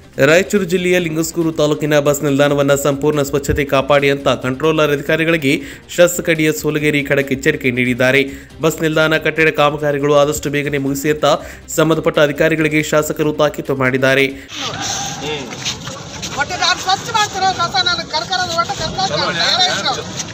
ರಾಯಚೂರು ಜಿಲ್ಲೆಯ ಲಿಂಗಸ್ಕೂರು ತಾಲೂಕಿನ ಬಸ್ ನಿಲ್ದಾಣವನ್ನು ಸಂಪೂರ್ಣ ಸ್ವಚ್ಛತೆ ಕಾಪಾಡಿ ಅಂತ ಕಂಟ್ರೋಲರ್ ಅಧಿಕಾರಿಗಳಿಗೆ ಶಾಸಕ ಡಿಎಸ್ ಸೋಲಗೇರಿ ಖಡಕ್ ಎಚ್ಚರಿಕೆ ನೀಡಿದ್ದಾರೆ ಬಸ್ ನಿಲ್ದಾಣ ಕಟ್ಟಡ ಕಾಮಗಾರಿಗಳು ಆದಷ್ಟು ಬೇಗನೆ ಮುಗಿಸಿ ಅಂತ ಸಂಬಂಧಪಟ್ಟ ಅಧಿಕಾರಿಗಳಿಗೆ ಶಾಸಕರು ತಾಕೀತು ಮಾಡಿದ್ದಾರೆ ಒಟ್ಟು ನಾನು ಸ್ವಚ್ಛ ಮಾಡ್ತಿರೋ ಕಸ ನಾನು ಕರ್ಕರದ ಒಟ್ಟು ಕರ್ಕೊಂಡು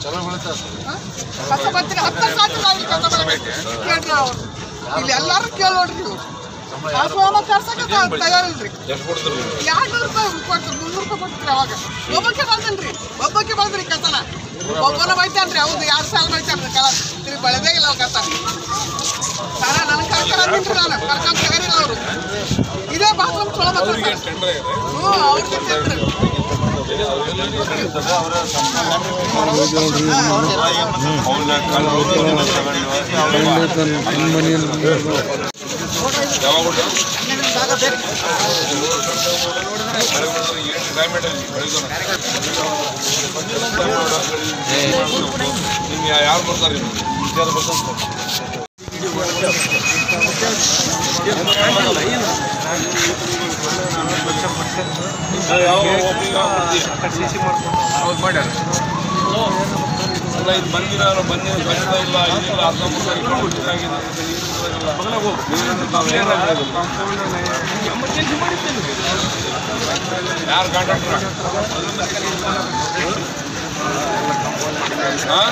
ಕಸ ಬರ್ತೀನಿ ಹತ್ತು ಸಾಧ್ಯ ನಾವು ಇಲ್ಲಿ ಕಸ ಬರಬೇಕು ಕೇಳ್ರಿ ಅವ್ರು ಇಲ್ಲಿ ಎಲ್ಲರೂ ಕೇಳಿ ನೋಡ್ರಿ ನೀವು ಕಾಸು ಕರ್ಸಕ್ಕೆ ತಯಾರಿಲ್ರಿ ಎರಡು ರೂಪಾಯಿ ಕೊಟ್ಟು ಮುನ್ನೂರು ರೂಪಾಯಿ ಕೊಡ್ತೀರಿ ಅವಾಗ ಒಬ್ಬಕ್ಕೆ ಬಂದನ್ರಿ ಒಬ್ಬಕ್ಕೆ ಬಂದ್ರಿ ಕಸನ ಒಬ್ಬನ ಬೈತಾನ್ರಿ ಹೌದು ಎರಡು ಸಾಲ ಬೈತಾನ್ರಿ ಕಲ ತಿರುಗಿ ಬೆಳೆದೇ ಇಲ್ಲ ಅವ್ರ ಕಸ ಸರ ನನಗೆ ಕರ್ಕೊಂಡ್ರಿ ನಾನು ಕರ್ಕೊಂಡ್ ತಗರಿಲ್ಲ ಅವರು ಇದೇ ಬಾತ್ರೂಮ್ ಚಲೋ ಬರ್ತಾರೆ ಹ್ಞೂ ಅವ್ರಿಗೆ ತಿಂದ್ರಿ ನಿಮ್ಗೆ ಯಾರು ಬರ್ತಾರೆ ಅಲ್ಲ ಇದು ಬಂದಿಲ್ಲ ಬಂದಿಲ್ಲ ಬಂದಿಲ್ಲ ಇಲ್ಲ ಇದಿಲ್ಲ ಹತ್ತೊಂಬತ್ತು ಇಪ್ಪತ್ತು ಆಗಿದೆ ಯಾರು ಕಾಂಟ್ರಾಕ್ಟರ್ ಹಾಂ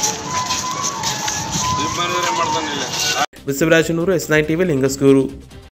ನಿಮ್ಮ ಮಾಡ್ತಾನೆ ಇಲ್ಲ ಬಸವರಾಜನೂರು ಎಸ್ ನೈನ್ ಟಿವಿ ಲಿಂಗಸ್ಕೂರು